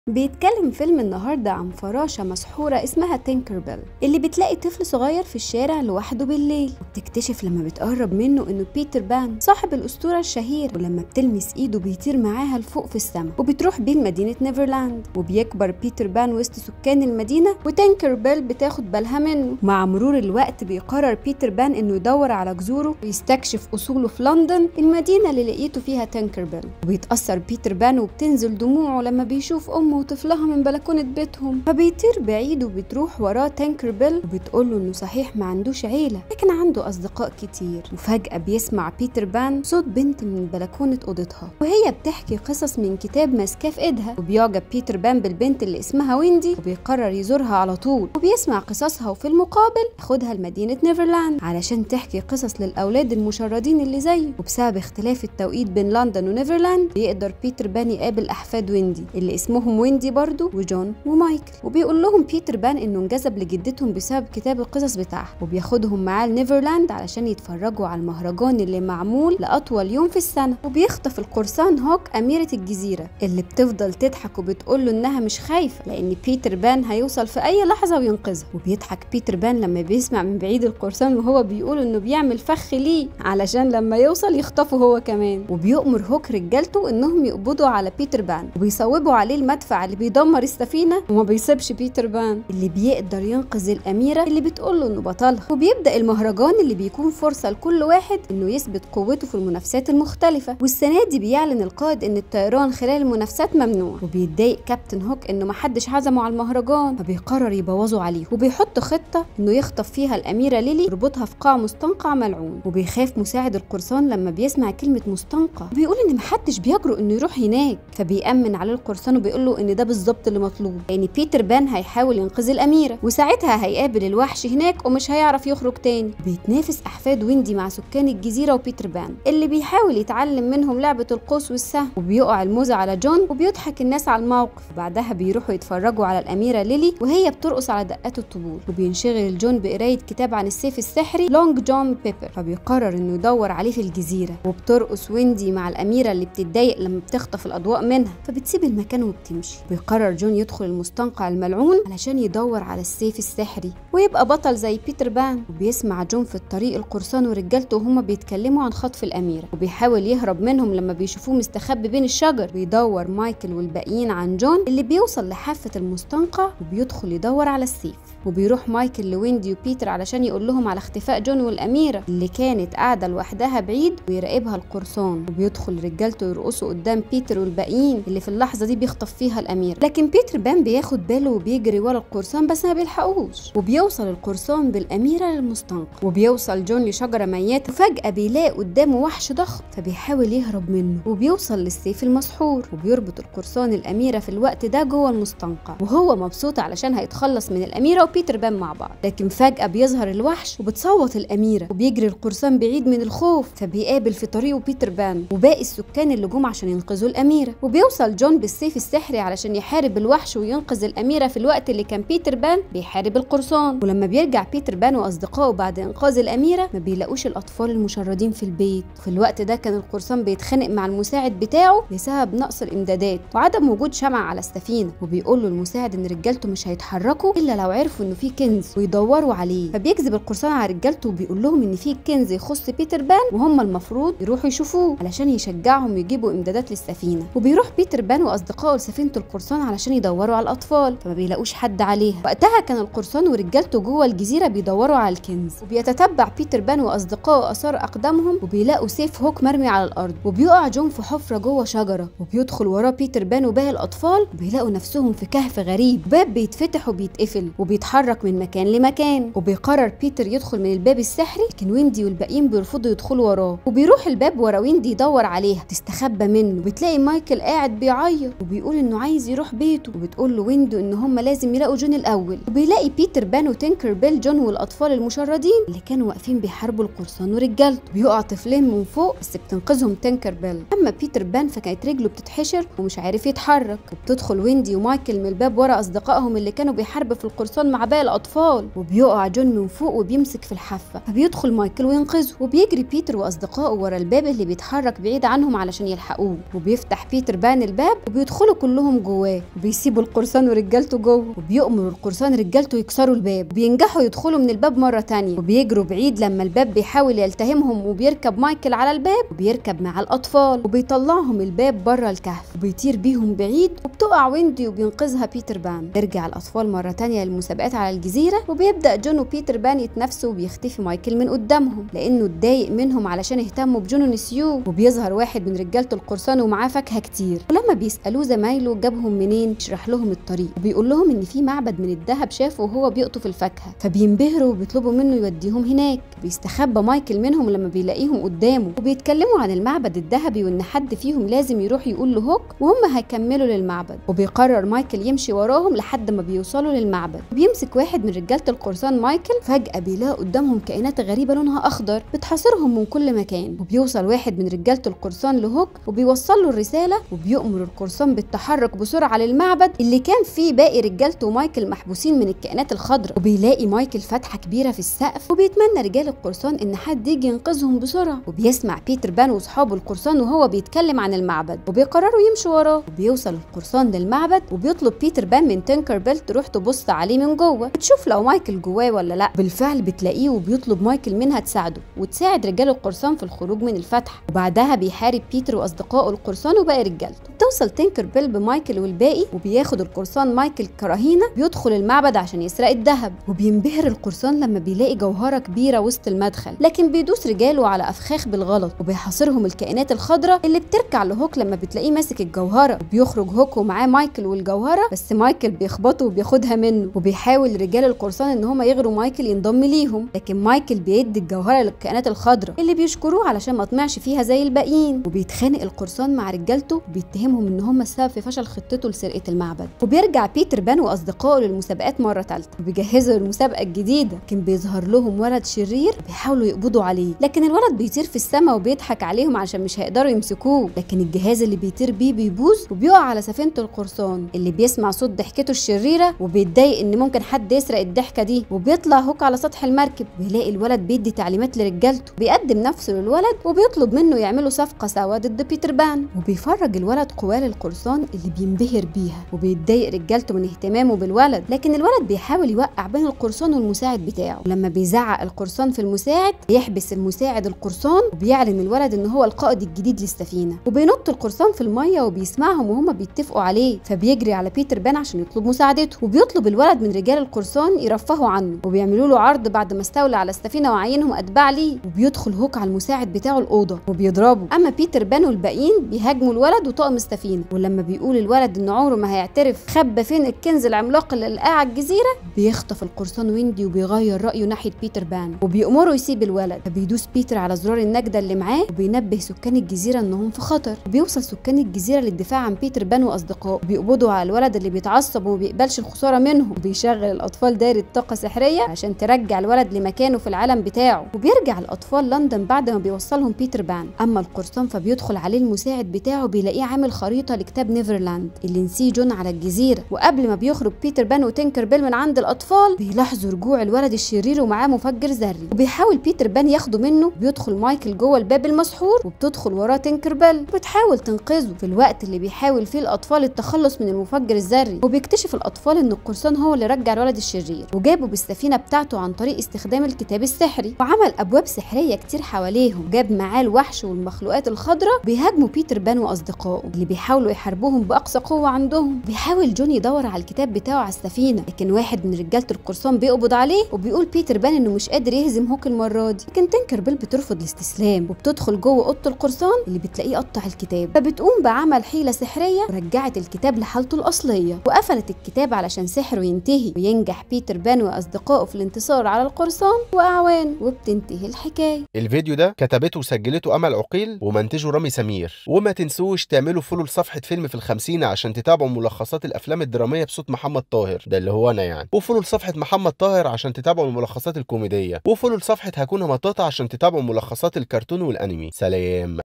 بيتكلم فيلم النهاردة عن فراشة مسحورة اسمها تينكربل اللي بتلاقي طفل صغير في الشارع لوحده بالليل وبتكتشف لما بتقرب منه انه بيتر بان صاحب الأسطورة الشهير ولما بتلمس ايده بيطير معاها لفوق في السماء وبتروح بيه لمدينة نيفرلاند وبيكبر بيتر بان وسط سكان المدينة وتينكربل بتاخد بالها منه مع مرور الوقت بيقرر بيتر بان انه يدور على جذوره ويستكشف أصوله في لندن المدينة اللي لقيته فيها تينكربل وبيتأثر بيتر بان وبتنزل دموعه لما بيشوف أمه وطفلها من بلكونة بيتهم فبيطير بعيد وبتروح وراه تانكربل وبتقوله انه صحيح ما عندوش عيلة لكن عنده اصدقاء كتير وفجأة بيسمع بيتر بان صوت بنت من بلكونة اوضتها وهي بتحكي قصص من كتاب ماسكاه في ايدها وبيعجب بيتر بان بالبنت اللي اسمها ويندي وبيقرر يزورها على طول وبيسمع قصصها وفي المقابل ياخدها لمدينة نيفرلاند علشان تحكي قصص للاولاد المشردين اللي زيه وبسبب اختلاف التوقيت بين لندن ونيفرلاند بيقدر بيتر بان يقابل احفاد ويندي اللي اسمهم ويندي برضه وجون ومايكل وبيقول لهم بيتر بان انه انجذب لجدتهم بسبب كتاب القصص بتاعها وبياخدهم معاه لنيفرلاند علشان يتفرجوا على المهرجان اللي معمول لاطول يوم في السنه وبيخطف القرصان هوك اميره الجزيره اللي بتفضل تضحك وبتقول له انها مش خايفه لان بيتر بان هيوصل في اي لحظه وينقذها وبيضحك بيتر بان لما بيسمع من بعيد القرصان وهو بيقول انه بيعمل فخ ليه علشان لما يوصل يخطفه هو كمان وبيؤمر هوك رجالته انهم يقبضوا على بيتر بان وبيصوبوا عليه المدفع اللي بيدمر السفينه وما بيسيبش بيتر بان اللي بيقدر ينقذ الاميره اللي بتقول له انه بطلها وبيبدا المهرجان اللي بيكون فرصه لكل واحد انه يثبت قوته في المنافسات المختلفه والسنه دي بيعلن القائد ان الطيران خلال المنافسات ممنوع وبيتضايق كابتن هوك انه محدش عزمه على المهرجان فبيقرر يبوظوا عليه وبيحط خطه انه يخطف فيها الاميره ليلي يربطها في قاع مستنقع ملعون وبيخاف مساعد القرصان لما بيسمع كلمه مستنقع وبيقول ان محدش بيجرؤ انه يروح هناك فبيأمن على القرصان وبيقول له ان ده بالظبط اللي مطلوب يعني بيتر بان هيحاول ينقذ الاميره وساعتها هيقابل الوحش هناك ومش هيعرف يخرج تاني بيتنافس احفاد ويندي مع سكان الجزيره وبيتر بان اللي بيحاول يتعلم منهم لعبه القوس والسهم وبيقع الموزة على جون وبيضحك الناس على الموقف بعدها بيروحوا يتفرجوا على الاميره ليلي وهي بترقص على دقات الطبول وبينشغل جون بقرايه كتاب عن السيف السحري لونج جون بيبر فبيقرر انه يدور عليه في الجزيره وبترقص ويندي مع الاميره اللي بتتضايق لما بتخطف الاضواء منها فبتسيب المكان وبتمشي بيقرر جون يدخل المستنقع الملعون علشان يدور على السيف السحري ويبقى بطل زي بيتر بان وبيسمع جون في الطريق القرصان ورجالته وهما بيتكلموا عن خطف الأميرة وبيحاول يهرب منهم لما بيشوفوه مستخبي بين الشجر بيدور مايكل والباقيين عن جون اللي بيوصل لحافة المستنقع وبيدخل يدور على السيف وبيروح مايكل لويندي وبيتر علشان يقول لهم على اختفاء جون والأميرة اللي كانت قاعدة لوحدها بعيد ويراقبها القرصان وبيدخل رجالته يرقصوا قدام بيتر والباقيين اللي في اللحظة دي بيخطف فيها الأميرة لكن بيتر بان بياخد باله وبيجري ورا القرصان بس ما بيلحقوش وبيوصل القرصان بالأميرة للمستنقع وبيوصل جون لشجرة ميتة وفجأة بيلاقي قدامه وحش ضخم فبيحاول يهرب منه وبيوصل للسيف المسحور وبيربط القرصان الأميرة في الوقت ده جوه المستنقع وهو مبسوط علشان هيتخلص من الأميرة وبيتر بان مع بعض لكن فجأة بيظهر الوحش وبتصوت الأميرة وبيجري القرصان بعيد من الخوف فبيقابل في طريقه بيتر بان وباقي السكان اللي جم عشان ينقذوا الأميرة وبيوصل جون بالسيف السحري علشان يحارب الوحش وينقذ الأميرة في الوقت اللي كان بيتر بان بيحارب القرصان ولما بيرجع بيتر بان وأصدقائه بعد إنقاذ الأميرة ما بيلاقوش الأطفال المشردين في البيت في الوقت ده كان القرصان بيتخانق مع المساعد بتاعه بسبب نقص الإمدادات وعدم وجود شمع على السفينة وبيقول له المساعد إن رجالته مش هيتحركوا إلا لو عرفوا إنه في كنز ويدوروا عليه فبيكذب القرصان على رجالته وبيقول لهم إن في كنز يخص بيتر بان وهم المفروض يروحوا يشوفوه علشان يشجعهم يجيبوا إمدادات للسفينة وبيروح بيتر بان وأصدقائه لسفينة القرصان علشان يدوروا على الأطفال فما بيلاقوش حد عليها وقتها كان القرصان ورجالته جوه الجزيرة بيدوروا على الكنز وبيتتبع بيتر بان وأصدقائه آثار أقدامهم وبيلاقوا سيف هوك مرمي على الأرض وبيقع جون في حفرة جوه شجرة وبيدخل وراه بيتر بان وباقي الأطفال وبيلاقوا نفسهم في كهف غريب باب بيتفتح وبيتقفل وبيتحرك من مكان لمكان وبيقرر بيتر يدخل من الباب السحري لكن ويندي والباقيين بيرفضوا يدخلوا وراه وبيروح الباب ورا ويندي يدور عليها تستخبى منه بتلاقي مايكل قاعد بيعيط وبيقول انه عايز يروح بيته وبتقول له ويندو ان هم لازم يلاقوا جون الاول وبيلاقي بيتر بان وتينكر بيل جون والاطفال المشردين اللي كانوا واقفين بيحاربوا القرصان ورجالته بيقع طفلين من فوق بس بتنقذهم تينكر بيل اما بيتر بان فكانت رجله بتتحشر ومش عارف يتحرك وبتدخل ويندي ومايكل من الباب ورا اصدقائهم اللي كانوا بيحاربوا في القرصان مع باقي الاطفال وبيقع جون من فوق وبيمسك في الحافه فبيدخل مايكل وينقذه وبيجري بيتر واصدقائه ورا الباب اللي بيتحرك بعيد عنهم علشان يلحقوه وبيفتح بيتر بان الباب وبيدخلوا كلهم نفسهم جواه وبيسيبوا القرصان ورجالته جوه وبيأمر القرصان رجالته يكسروا الباب وبينجحوا يدخلوا من الباب مرة تانية وبيجروا بعيد لما الباب بيحاول يلتهمهم وبيركب مايكل على الباب وبيركب مع الأطفال وبيطلعهم الباب بره الكهف وبيطير بيهم بعيد وبتقع ويندي وبينقذها بيتر بان ترجع الأطفال مرة تانية للمسابقات على الجزيرة وبيبدأ جون وبيتر بان يتنافسوا وبيختفي مايكل من قدامهم لأنه اتضايق منهم علشان اهتموا بجون ونسيوه وبيظهر واحد من رجالة القرصان ومعاه فاكهة كتير ولما بيسألوه زمايله جابهم منين يشرح لهم الطريق وبيقول لهم إن في معبد من الذهب شافه وهو بيقطف الفاكهة فبينبهروا وبيطلبوا منه يوديهم هناك بيستخبى مايكل منهم لما بيلاقيهم قدامه وبيتكلموا عن المعبد الذهبي وإن حد فيهم لازم يروح يقول له هوك وهم هيكملوا للمعبد وبيقرر مايكل يمشي وراهم لحد ما بيوصلوا للمعبد وبيمسك واحد من رجالة القرصان مايكل فجأة بيلاقي قدامهم كائنات غريبة لونها أخضر بتحاصرهم من كل مكان وبيوصل واحد من رجالة القرصان لهوك وبيوصل له الرسالة وبيأمر القرصان بالتحرك بسرعة للمعبد اللي كان فيه باقي رجالته ومايكل محبوسين من الكائنات الخضراء وبيلاقي مايكل فتحة كبيرة في السقف وبيتمنى رجال القرصان إن حد يجي ينقذهم بسرعة وبيسمع بيتر بان وأصحابه القرصان وهو بيتكلم عن المعبد وبيقرروا يمشوا وراه وبيوصل القرصان للمعبد وبيطلب بيتر بان من تينكر بيل تروح تبص عليه من جوه بتشوف لو مايكل جواه ولا لا بالفعل بتلاقيه وبيطلب مايكل منها تساعده وتساعد رجال القرصان في الخروج من الفتحة وبعدها بيحارب بيتر واصدقائه القرصان وباقي رجالته توصل تينكر بيل بمايكل والباقي وبياخد القرصان مايكل كرهينه بيدخل المعبد عشان يسرق الذهب وبينبهر القرصان لما بيلاقي جوهره كبيره وسط المدخل لكن بيدوس رجاله على افخاخ بالغلط وبيحاصرهم الكائنات الخضراء اللي بتركع لهوك لما بتلاقيه ماسك الجوهره وبيخرج هوك ومعاه مايكل والجوهره بس مايكل بيخبطه وبياخدها منه وبيحاول رجال القرصان ان هم يغروا مايكل ينضم ليهم لكن مايكل بيدي الجوهره للكائنات الخضراء اللي بيشكروه علشان ما طمعش فيها زي الباقيين وبيتخانق القرصان مع رجالته وبيتهمهم ان هم السبب في فشل خطته لسرقه المعبد وبيرجع بيتر بان واصدقائه للمسابقات مره ثالثه وبيجهزوا للمسابقه الجديده لكن بيظهر لهم ولد شرير بيحاولوا يقبضوا عليه لكن الولد بيطير في السماء وبيضحك عليهم عشان مش هيقدروا يمسكوه لكن الجهاز اللي بيطير بيه بيبوظ وبيقع على سفينه القرصان اللي بيسمع صوت ضحكته الشريره وبيتضايق ان ممكن حد يسرق الضحكه دي وبيطلع هوك على سطح المركب ويلاقي الولد بيدي تعليمات لرجالته بيقدم نفسه للولد وبيطلب منه يعملوا صفقه سوا ضد بيتر بان وبيفرج الولد قواه للقرصان اللي بينبهر بيها وبيتضايق رجالته من اهتمامه بالولد لكن الولد بيحاول يوقع بين القرصان والمساعد بتاعه ولما بيزعق القرصان في المساعد بيحبس المساعد القرصان وبيعلن الولد ان هو القائد الجديد للسفينه وبينط القرصان في الميه وبيسمعهم وهما بيتفقوا عليه فبيجري على بيتر بان عشان يطلب مساعدته وبيطلب الولد من رجال القرصان يرفهوا عنه وبيعملوا له عرض بعد ما استولى على السفينه وعينهم اتباع ليه وبيدخل هوك على المساعد بتاعه الاوضه وبيضربه اما بيتر بان والباقيين بيهاجموا الولد وطاقم السفينه ولما بيقول الولد ان عمره ما هيعترف خبى فين الكنز العملاق اللي لقاه على الجزيره بيخطف القرصان ويندي وبيغير رايه ناحيه بيتر بان وبيأمره يسيب الولد فبيدوس بيتر على زرار النجده اللي معاه وبينبه سكان الجزيره انهم في خطر وبيوصل سكان الجزيره للدفاع عن بيتر بان واصدقائه بيقبضوا على الولد اللي بيتعصب وما بيقبلش الخساره منهم وبيشغل الاطفال دايره طاقه سحريه عشان ترجع الولد لمكانه في العالم بتاعه وبيرجع الاطفال لندن بعد ما بيوصلهم بيتر بان اما القرصان فبيدخل عليه المساعد بتاعه بيلاقيه عامل خريطه لكتاب نيفرلاند اللي نسيه جون على الجزيره وقبل ما بيخرج بيتر بان وتينكر بيل من عند الاطفال بيلاحظوا رجوع الولد الشرير ومعاه مفجر ذري وبيحاول بيتر بان ياخده منه بيدخل مايكل جوه الباب المسحور وبتدخل وراه تينكر بيل وبتحاول تنقذه في الوقت اللي بيحاول فيه الاطفال التخلص من المفجر الذري وبيكتشف الاطفال ان القرصان هو اللي رجع الولد الشرير وجابه بالسفينه بتاعته عن طريق استخدام الكتاب السحري وعمل ابواب سحريه كتير حواليهم جاب معاه الوحش والمخلوقات الخضراء بيهاجموا بيتر بان واصدقائه اللي بيحاولوا يحاربوهم باقصى قوه عندهم بيحاول جون يدور على الكتاب بتاعه على السفينه لكن واحد من رجاله القرصان بيقبض عليه وبيقول بيتر بان انه مش قادر يهزم هوك المره دي لكن تنكر بيل بترفض الاستسلام وبتدخل جوه اوضه القرصان اللي بتلاقيه قطع الكتاب فبتقوم بعمل حيله سحريه ورجعت الكتاب لحالته الاصليه وقفلت الكتاب علشان سحره ينتهي وينجح بيتر بان واصدقائه في الانتصار على القرصان واعوان وبتنتهي الحكايه الفيديو ده كتبته وسجلته امل عقيل ومنتجه رامي سمير وما تنسوش تعملوا فولو لصفحه فيلم في الخمسين عشان تتابعوا ملخصات الافلام الدراميه بصوت محمد طاهر ده اللي هو انا يعني وفولو لصفحه محمد طاهر عشان تتابعوا الملخصات الكوميديه وفولو لصفحه هكون مطاطا عشان تتابعوا ملخصات الكرتون والانمي سلام